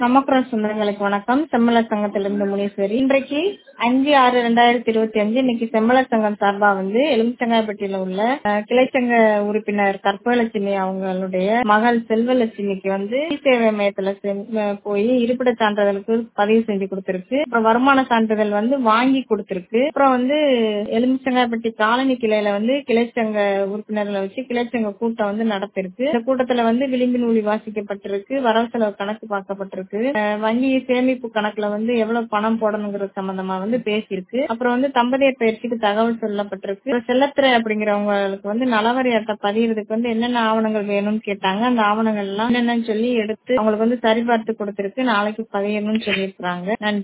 நமக்குரல் சொந்தங்களுக்கு வணக்கம் செம்மலர் சங்கத்திலிருந்து முனீஸ்வரி இன்றைக்கு அஞ்சு ஆறு ரெண்டாயிரத்தி இருபத்தி அஞ்சு இன்னைக்கு செம்மலர் சங்கம் சார்பா வந்து எலுமிச்சங்காய்பட்டியில உள்ள அஹ், கிளைச்சங்க உறுப்பினர் கற்பகலட்சுமி அவங்களுடைய மகள் செல்வலட்சுமிக்கு வந்து இ சேவை மையத்துல சென்- அஹ், போய் இருப்பிட சான்றிதழுக்கு பதிவு செஞ்சு கொடுத்திருக்கு அப்புறம் வருமான சான்றிதழ் வந்து வாங்கி கொடுத்திருக்கு அப்புறம் வந்து எலுமிச்சங்காய்பட்டி காலனி கிளையில வந்து கிளைச்சங்க உறுப்பினர்களை வச்சு கிளைச்சங்க கூட்டம் வந்து நடத்திருக்கு இந்த கூட்டத்துல வந்து விளிம்பு நூலி வாசிக்கப்பட்டிருக்கு வரவு செலவு கணக்கு பார்க்கப்பட்டிருக்கு அஹ் வங்கி சேமிப்பு கணக்குல வந்து எவ்வளவு பணம் போடணுங்கிறது சம்பந்தமா வந்து பேசியிருக்கு அப்புறம் வந்து தம்பதியர் பயிற்சிக்கு தகவல் சொல்லப்பட்டிருக்கு அப்புறம் செல்லத்துறை அப்படிங்கிறவங்களுக்கு வந்து நலவரி அட்டை பதியறதுக்கு வந்து என்னென்ன ஆவணங்கள் வேணும்னு கேட்டாங்க அந்த ஆவணங்கள் எல்லாம் என்னென்னு சொல்லி எடுத்து அவங்களுக்கு வந்து சரிபார்த்து கொடுத்திருக்கு நாளைக்கு பதியணும்னு சொல்லியிருக்காங்க நன்றி